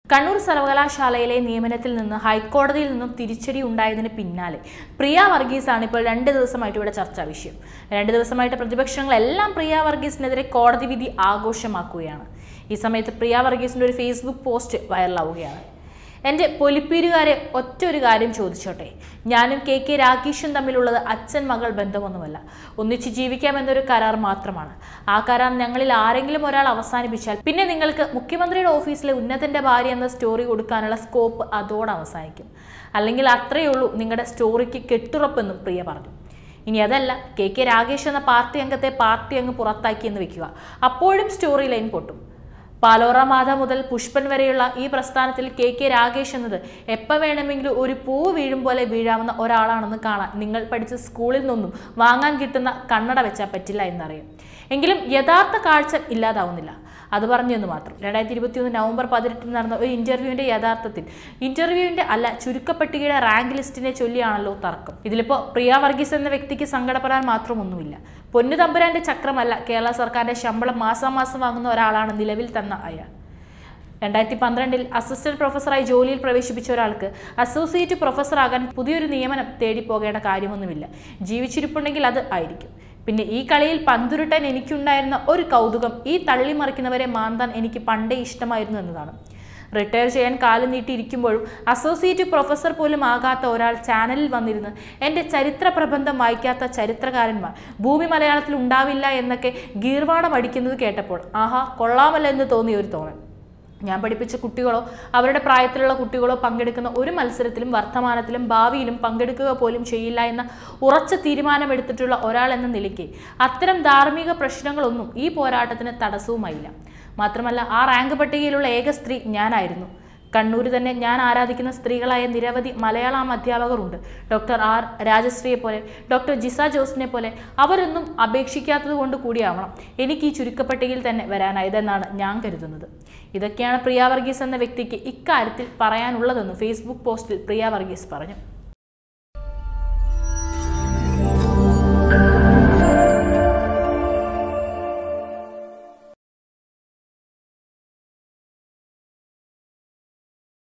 കണ്ണൂർ സർവകലാശാലയിലെ നിയമനത്തിൽ നിന്ന് ഹൈക്കോടതിയിൽ നിന്നും തിരിച്ചടി ഉണ്ടായതിന് പിന്നാലെ പ്രിയ വർഗീസാണ് ഇപ്പോൾ രണ്ട് ദിവസമായിട്ട് ഇവിടെ ചർച്ചാ വിഷയം രണ്ട് ദിവസമായിട്ട് പ്രതിപക്ഷങ്ങളെല്ലാം പ്രിയ വർഗീസിനെതിരെ കോടതി വിധി ആഘോഷമാക്കുകയാണ് ഈ സമയത്ത് പ്രിയ വർഗീസിന്റെ ഒരു ഫേസ്ബുക്ക് പോസ്റ്റ് വൈറലാവുകയാണ് എൻ്റെ പൊലിപ്പീരുകാരെ ഒറ്റ ഒരു കാര്യം ചോദിച്ചോട്ടെ ഞാനും കെ കെ രാകേഷും തമ്മിലുള്ളത് അച്ഛൻ മകൾ ബന്ധമൊന്നുമല്ല ഒന്നിച്ച് ജീവിക്കാമെന്നൊരു കരാർ മാത്രമാണ് ആ കരാർ ഞങ്ങളിൽ ആരെങ്കിലും ഒരാൾ അവസാനിപ്പിച്ചാൽ പിന്നെ നിങ്ങൾക്ക് മുഖ്യമന്ത്രിയുടെ ഓഫീസിലെ ഉന്നതന്റെ ഭാര്യ എന്ന സ്റ്റോറി കൊടുക്കാനുള്ള സ്കോപ്പ് അതോടെ അവസാനിക്കും അല്ലെങ്കിൽ അത്രയേ ഉള്ളൂ നിങ്ങളുടെ സ്റ്റോറിക്ക് കെട്ടുറപ്പെന്നും പ്രിയ പറഞ്ഞു ഇനി അതല്ല കെ കെ രാകേഷ് എന്ന പാർട്ടി അംഗത്തെ പാർട്ടി അങ്ങ് പുറത്താക്കിയെന്ന് വെക്കുക അപ്പോഴും സ്റ്റോറി ലൈൻ പൊട്ടും പാലോറ മാധ മുതൽ പുഷ്പൻ വരെയുള്ള ഈ പ്രസ്ഥാനത്തിൽ കെ കെ രാകേഷ് എന്നത് എപ്പോൾ വേണമെങ്കിലും ഒരു പൂ വീഴും പോലെ വീഴാവുന്ന ഒരാളാണെന്ന് കാണാൻ നിങ്ങൾ പഠിച്ച സ്കൂളിൽ നിന്നും വാങ്ങാൻ കിട്ടുന്ന കണ്ണട വെച്ചാൽ പറ്റില്ല എന്നറിയാം എങ്കിലും യഥാർത്ഥ കാഴ്ച ഇല്ലാതാവുന്നില്ല അത് പറഞ്ഞു എന്ന് മാത്രം രണ്ടായിരത്തി ഇരുപത്തിയൊന്ന് നവംബർ പതിനെട്ടിന് നടന്ന ഒരു ഇന്റർവ്യൂവിന്റെ യഥാർത്ഥത്തിൽ ഇന്റർവ്യൂവിന്റെ അല്ല ചുരുക്കപ്പട്ടികയുടെ റാങ്ക് ലിസ്റ്റിനെ ചൊല്ലിയാണല്ലോ തർക്കം ഇതിലിപ്പോ പ്രിയ വർഗീസ് എന്ന വ്യക്തിക്ക് സങ്കടപ്പെടാൻ മാത്രമൊന്നുമില്ല പൊന്നു തമ്പുരാന്റെ ചക്രമല്ല കേരള സർക്കാരിന്റെ ശമ്പളം മാസം മാസം വാങ്ങുന്ന ഒരാളാണ് നിലവിൽ തന്ന അയാൾ രണ്ടായിരത്തി പന്ത്രണ്ടിൽ അസിസ്റ്റന്റ് പ്രൊഫസറായി ജോലിയിൽ പ്രവേശിപ്പിച്ച ഒരാൾക്ക് അസോസിയേറ്റ് പ്രൊഫസറാകാൻ പുതിയൊരു നിയമനം തേടി പോകേണ്ട കാര്യമൊന്നുമില്ല ജീവിച്ചിരിപ്പുണ്ടെങ്കിൽ അത് ആയിരിക്കും പിന്നെ ഈ കളിയിൽ പന്തുരുട്ടാൻ എനിക്കുണ്ടായിരുന്ന ഒരു കൗതുകം ഈ തള്ളിമറിക്കുന്നവരെ മാന്താൻ എനിക്ക് പണ്ടേ ഇഷ്ടമായിരുന്നു എന്നതാണ് റിട്ടയർ ചെയ്യാൻ കാലം നീട്ടിയിരിക്കുമ്പോഴും അസോസിയേറ്റ് പ്രൊഫസർ പോലും ആകാത്ത ഒരാൾ ചാനലിൽ വന്നിരുന്ന് എൻ്റെ ചരിത്ര പ്രബന്ധം വായിക്കാത്ത ചരിത്രകാരന്മാർ ഭൂമി മലയാളത്തിൽ ഉണ്ടാവില്ല എന്നൊക്കെ ഗീർവാണം അടിക്കുന്നത് കേട്ടപ്പോൾ ആഹാ കൊള്ളാമല്ലോ എന്ന് തോന്നിയ ഒരു തോന്നൽ ഞാൻ പഠിപ്പിച്ച കുട്ടികളോ അവരുടെ പ്രായത്തിലുള്ള കുട്ടികളോ പങ്കെടുക്കുന്ന ഒരു മത്സരത്തിലും വർത്തമാനത്തിലും ഭാവിയിലും പങ്കെടുക്കുക പോലും ചെയ്യില്ല എന്ന ഉറച്ച തീരുമാനമെടുത്തിട്ടുള്ള ഒരാൾ എന്ന നിലയ്ക്ക് അത്തരം ധാർമ്മിക പ്രശ്നങ്ങളൊന്നും ഈ പോരാട്ടത്തിന് തടസ്സവുമായില്ല മാത്രമല്ല ആ റാങ്ക് പട്ടികയിലുള്ള ഏക സ്ത്രീ ഞാനായിരുന്നു കണ്ണൂർ തന്നെ ഞാൻ ആരാധിക്കുന്ന സ്ത്രീകളായ നിരവധി മലയാളം അധ്യാപകരുണ്ട് ഡോക്ടർ ആർ രാജശ്രീയെ പോലെ ഡോക്ടർ ജിസ ജോസിനെ പോലെ അവരൊന്നും അപേക്ഷിക്കാത്തത് കൊണ്ട് കൂടിയാവണം എനിക്ക് ഈ ചുരുക്കപ്പട്ടികയിൽ തന്നെ വരാനായതെന്നാണ് ഞാൻ കരുതുന്നത് ഇതൊക്കെയാണ് പ്രിയ വർഗീസ് എന്ന വ്യക്തിക്ക് ഇക്കാര്യത്തിൽ പറയാനുള്ളതെന്ന് ഫേസ്ബുക്ക് പോസ്റ്റിൽ പ്രിയ വർഗീസ് പറഞ്ഞു